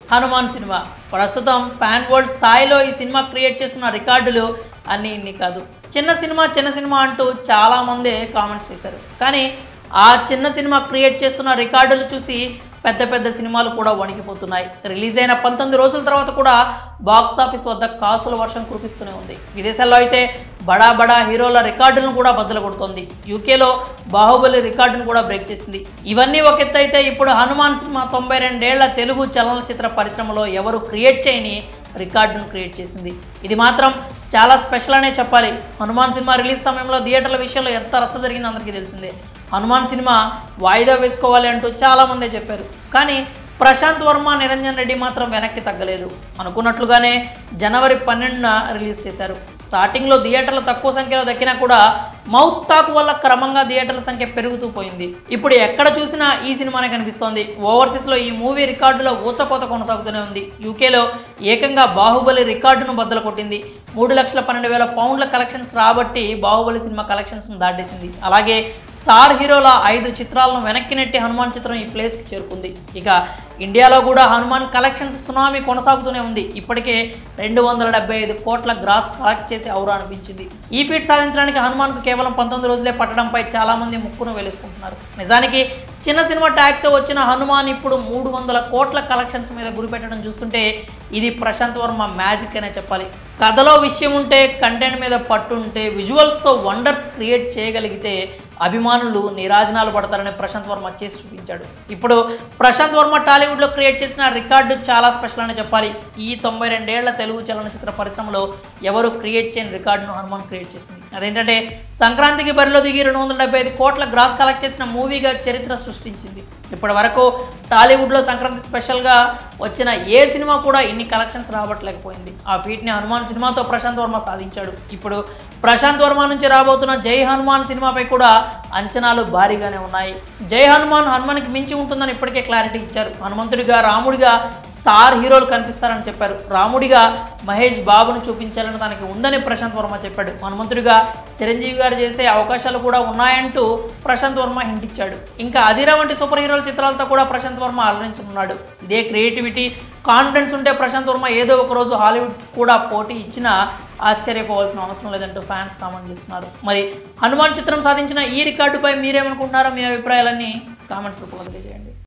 Hanuman cinema ప్రస్తుతం pan world స్థాయిలో ఈ సినిమా క్రియేట్ చేస్తున్న రికార్డులు అన్నీ ఇన్ని కాదు చిన్న సినిమా చిన్న సినిమా అంటూ చాలామంది కామెంట్స్ చేశారు కానీ ఆ చిన్న సినిమా క్రియేట్ చేస్తున్న రికార్డులు చూసి పెద్ద పెద్ద సినిమాలు కూడా వణికిపోతున్నాయి రిలీజ్ అయిన పంతొమ్మిది రోజుల తర్వాత కూడా బాక్స్ ఆఫీస్ వద్ద కాసుల వర్షం కురిపిస్తూనే ఉంది విదేశాల్లో అయితే బడా బడా హీరోల రికార్డులను కూడా బద్దలు కొడుతోంది యూకేలో బాహుబలి రికార్డును కూడా బ్రేక్ చేసింది ఇవన్నీ ఒక ఎత్తు అయితే ఇప్పుడు హనుమాన్ సినిమా తొంభై రెండేళ్ల తెలుగు చలనచిత్ర పరిశ్రమలో ఎవరు క్రియేట్ చేయని రికార్డును క్రియేట్ చేసింది ఇది మాత్రం చాలా స్పెషల్ అనే చెప్పాలి హనుమాన్ సినిమా రిలీజ్ సమయంలో థియేటర్ల విషయంలో ఎంత రచ్చ జరిగిందో అందరికీ తెలిసిందే హనుమాన్ సినిమా వాయిదా వేసుకోవాలి అంటూ చాలామందే చెప్పారు కానీ ప్రశాంత్ వర్మ నిరంజన్ రెడ్డి మాత్రం వెనక్కి తగ్గలేదు అనుకున్నట్లుగానే జనవరి పన్నెండున రిలీజ్ చేశారు స్టార్టింగ్లో థియేటర్లు తక్కువ సంఖ్యలో దక్కినా కూడా మౌత్ టాక్ వల్ల క్రమంగా థియేటర్ల సంఖ్య పెరుగుతూ పోయింది ఇప్పుడు ఎక్కడ చూసినా ఈ సినిమానే కనిపిస్తోంది ఓవర్సీస్లో ఈ మూవీ రికార్డులో ఊచకోత కొనసాగుతూనే ఉంది యూకేలో ఏకంగా బాహుబలి రికార్డును బద్దలు కొట్టింది మూడు లక్షల పన్నెండు వేల పౌండ్ల కలెక్షన్స్ రాబట్టి బాహుబలి సినిమా కలెక్షన్స్ను దాటేసింది అలాగే స్టార్ హీరోల ఐదు చిత్రాలను వెనక్కి నెట్టి హనుమాన్ చిత్రం ఈ ప్లేస్కి చేరుకుంది ఇక ఇండియాలో కూడా హనుమాన్ కలెక్షన్స్ సునామీ కొనసాగుతూనే ఉంది ఇప్పటికే రెండు వందల డెబ్బై ఐదు కోట్ల గ్రాస్ కలెక్ట్ చేసి ఔరా అనిపించింది ఈ ఫీట్ సాధించడానికి హనుమాన్కు కేవలం పంతొమ్మిది రోజులే పట్టడంపై చాలామంది ముక్కును వెలేసుకుంటున్నారు నిజానికి చిన్న సినిమా ట్యాగ్తో వచ్చిన హనుమాన్ ఇప్పుడు మూడు వందల కోట్ల కలెక్షన్స్ మీద గురిపెట్టడం చూస్తుంటే ఇది ప్రశాంత్ వర్మ మ్యాజిక్ అనే చెప్పాలి కథలో విషయం ఉంటే కంటెంట్ మీద పట్టు ఉంటే విజువల్స్తో వండర్స్ క్రియేట్ చేయగలిగితే అభిమానులు నీరాజనాలు పడతారని ప్రశాంత్ వర్మ చేసి చూపించాడు ఇప్పుడు ప్రశాంత్ వర్మ టాలీవుడ్లో క్రియేట్ చేసిన రికార్డు చాలా స్పెషల్ అని చెప్పాలి ఈ తొంభై రెండేళ్ల తెలుగు చలనచిత్ర పరిశ్రమలో ఎవరు క్రియేట్ చేయని రికార్డును హనుమాన్ క్రియేట్ చేసింది అదేంటంటే సంక్రాంతికి బరిలో దిగి రెండు వందల డెబ్బై ఐదు కోట్ల గ్రాస్ కలెక్ట్ చేసిన మూవీగా చరిత్ర సృష్టించింది ఇప్పటి వరకు టాలీవుడ్లో సంక్రాంతి స్పెషల్గా వచ్చిన ఏ సినిమా కూడా ఇన్ని కలెక్షన్స్ రాబట్టలేకపోయింది ఆ ఫీట్ని హనుమాన్ సినిమాతో ప్రశాంత్ వర్మ సాధించాడు ఇప్పుడు ప్రశాంత్ వర్మ నుంచి రాబోతున్న జై హనుమాన్ సినిమాపై కూడా అంచనాలు భారీగానే ఉన్నాయి జై హనుమాన్ హనుమాన్కి మించి ఉంటుందని ఇప్పటికే క్లారిటీ ఇచ్చారు హనుమంతుడిగా రాముడిగా స్టార్ హీరోలు కనిపిస్తారని చెప్పారు రాముడిగా మహేష్ బాబును చూపించాలని తనకి ఉందని ప్రశాంత్ వర్మ చెప్పాడు హనుమంతుడిగా చిరంజీవి గారు చేసే అవకాశాలు కూడా ఉన్నాయంటూ ప్రశాంత్ వర్మ హింట్ ఇచ్చాడు ఇంకా అదిరా వంటి సూపర్ హీరోల చిత్రాలతో కూడా ప్రశాంత్ వర్మ అలరించనున్నాడు ఇదే క్రియేటివిటీ కాన్ఫిడెన్స్ ఉంటే ప్రశాంత్ వర్మ ఏదో ఒక రోజు హాలీవుడ్ కూడా పోటీ ఇచ్చినా ఆశ్చర్యపోవాల్సిన అవసరం లేదంటూ ఫ్యాన్స్ కామెంట్ చేస్తున్నారు మరి హనుమాన్ చిత్రం సాధించిన ఈ రికార్డుపై మీరేమనుకుంటున్నారో మీ అభిప్రాయాలన్నీ కామెంట్స్ రూపంలో తెలియజేయండి